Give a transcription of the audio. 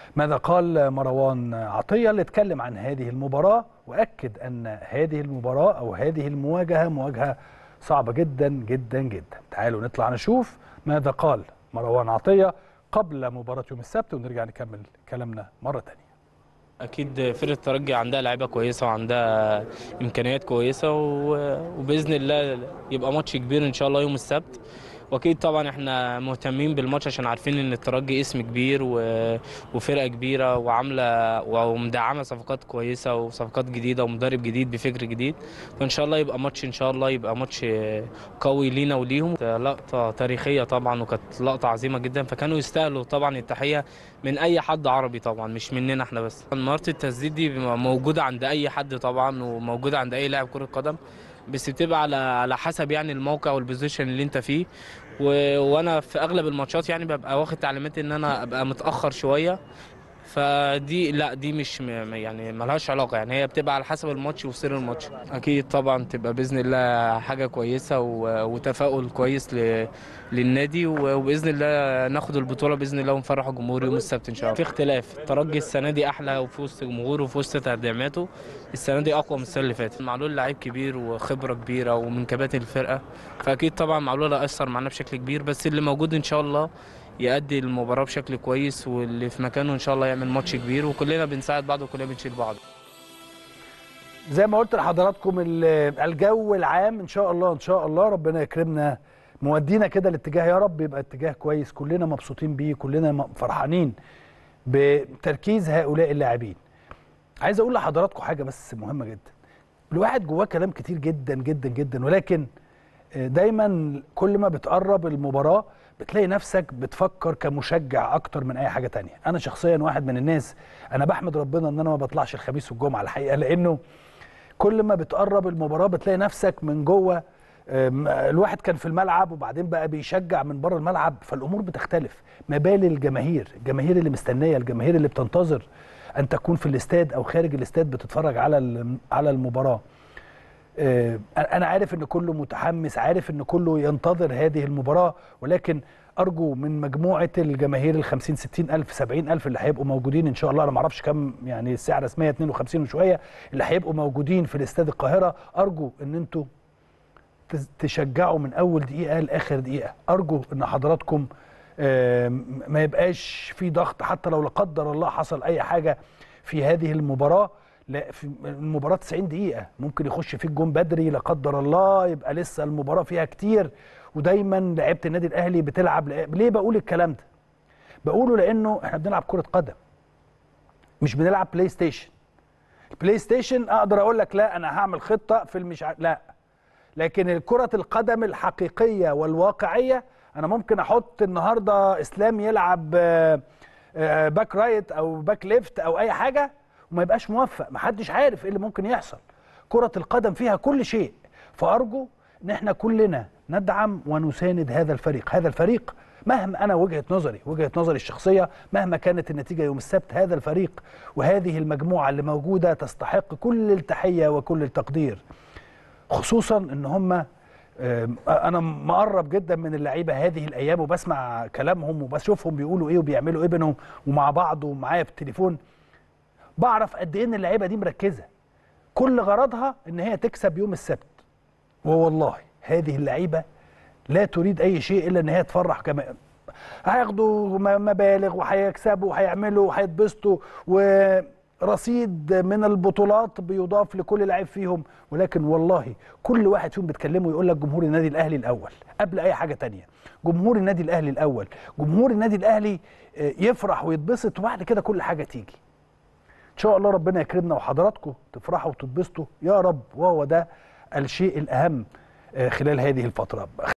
ماذا قال مروان عطية اللي اتكلم عن هذه المباراة وأكد أن هذه المباراة أو هذه المواجهة مواجهة صعبة جدا جدا جدا تعالوا نطلع نشوف ماذا قال مروان عطية قبل مباراة يوم السبت ونرجع نكمل كلامنا مرة تانية اكيد فرقه الترجي عندها لعيبه كويسه وعندها امكانيات كويسه و- وباذن الله يبقى ماتش كبير ان شاء الله يوم السبت واكيد طبعا احنا مهتمين بالماتش عشان عارفين ان الترجي اسم كبير و- وفرقه كبيره وعامله ومدعمه صفقات كويسه وصفقات جديده ومدرب جديد بفكر جديد فان شاء الله يبقى ماتش ان شاء الله يبقى ماتش قوي لينا وليهم لقطه تاريخيه طبعا وكانت لقطه عظيمه جدا فكانوا يستاهلوا طبعا التحيه من اي حد عربي طبعا مش مننا احنا بس مهاره التسديد دي موجوده عند اي حد طبعا وموجوده عند اي لاعب كره قدم بس بتبقى على على حسب يعني الموقع والبوزيشن اللي انت فيه و... وانا في اغلب الماتشات يعني ببقى واخد تعليمات ان انا ابقى متاخر شويه فدي لا دي مش م- يعني ملهاش علاقه يعني هي بتبقى على حسب الماتش وسير الماتش اكيد طبعا تبقى باذن الله حاجه كويسه و... وتفاؤل كويس ل... للنادي و- وباذن الله ناخد البطوله باذن الله ونفرح الجمهور يوم السبت ان شاء الله في اختلاف الترجي السنه دي احلى وفي وسط جمهوره وفي وسط تدعيماته السنه دي اقوى من السنه اللي فاتت معلول لعيب كبير وخبره كبيره ومن كباتن الفرقه فاكيد طبعا معلول هيأثر معانا بشكل كبير بس اللي موجود ان شاء الله يأدي المباراه بشكل كويس واللي في مكانه ان شاء الله يعمل ماتش كبير وكلنا بنساعد بعض وكلنا بنشيل بعض زي ما قلت لحضراتكم ال- الجو العام ان شاء الله ان شاء الله ربنا يكرمنا مودينا كده الاتجاه يا رب يبقى اتجاه كويس كلنا مبسوطين بيه كلنا م- فرحانين بتركيز هؤلاء اللاعبين عايز اقول لحضراتكم حاجه بس مهمه جدا الواحد جواه كلام كتير جدا جدا جدا ولكن آه، دايما كل ما بتقرب المباراه بتلاقي نفسك بتفكر كمشجع اكتر من اي حاجه تانية انا شخصيا واحد من الناس انا بحمد ربنا ان انا ما بطلعش الخميس والجمعه الحقيقه لانه كل ما بتقرب المباراه بتلاقي نفسك من جوه أم، الواحد كان في الملعب وبعدين بقى بيشجع من بره الملعب فالامور بتختلف ما بال الجماهير الجماهير اللي مستنيه الجماهير اللي بتنتظر ان تكون في الاستاد او خارج الاستاد بتتفرج على ال- على المباراه آه، انا عارف ان كله متحمس عارف ان كله ينتظر هذه المباراه ولكن ارجو من مجموعه الجماهير ال 50 60 الف 70 الف اللي هيبقوا موجودين ان شاء الله انا ما اعرفش كام يعني الساعه رسميه 52 وشويه اللي هيبقوا موجودين في الاستاد القاهره ارجو ان انتوا تز- تشجعوا من اول دقيقه لاخر دقيقه ارجو ان حضراتكم آم، ما يبقاش في ضغط حتى لو لا قدر الله حصل اي حاجه في هذه المباراه لا في المباراه 90 دقيقه ممكن يخش فيك جون بدري لا قدر الله يبقى لسه المباراه فيها كتير ودايما لعيبه النادي الاهلي بتلعب لع- ليه بقول الكلام ده بقوله لانه احنا بنلعب كره قدم مش بنلعب بلاي ستيشن البلاي ستيشن اقدر اقول لك لا انا هعمل خطه في المش ع- لا لكن كرة القدم الحقيقية والواقعية أنا ممكن أحط النهاردة إسلام يلعب آه، آه، باك رايت أو باك ليفت أو أي حاجة وما يبقاش موفق محدش عارف إيه اللي ممكن يحصل كرة القدم فيها كل شيء فأرجو إن إحنا كلنا ندعم ونساند هذا الفريق هذا الفريق مهما أنا وجهة نظري وجهة نظري الشخصية مهما كانت النتيجة يوم السبت هذا الفريق وهذه المجموعة اللي موجودة تستحق كل التحية وكل التقدير خصوصا ان هم آم، انا مقرب جدا من اللعيبه هذه الايام وبسمع كلامهم وبشوفهم بيقولوا ايه وبيعملوا ايه بينهم ومع بعض ومعايا في التليفون بعرف قد ايه ان اللعيبه دي مركزه كل غرضها ان هي تكسب يوم السبت ووالله هذه اللعيبه لا تريد اي شيء الا ان هي تفرح كما هياخدوا م- مبالغ وهيكسبوا وهيعملوا وهيتبسطوا ورصيد من البطولات بيضاف لكل لعيب فيهم ولكن والله كل واحد فيهم بتكلمه يقول لك جمهور النادي الاهلي الاول قبل اي حاجه تانية جمهور النادي الاهلي الاول جمهور النادي الاهلي آه، يفرح ويتبسط وبعد كده كل حاجه تيجي ان شاء الله ربنا يكرمنا وحضراتكم تفرحوا وتتبسطوا يا رب وهو ده الشيء الاهم آه، خلال هذه الفتره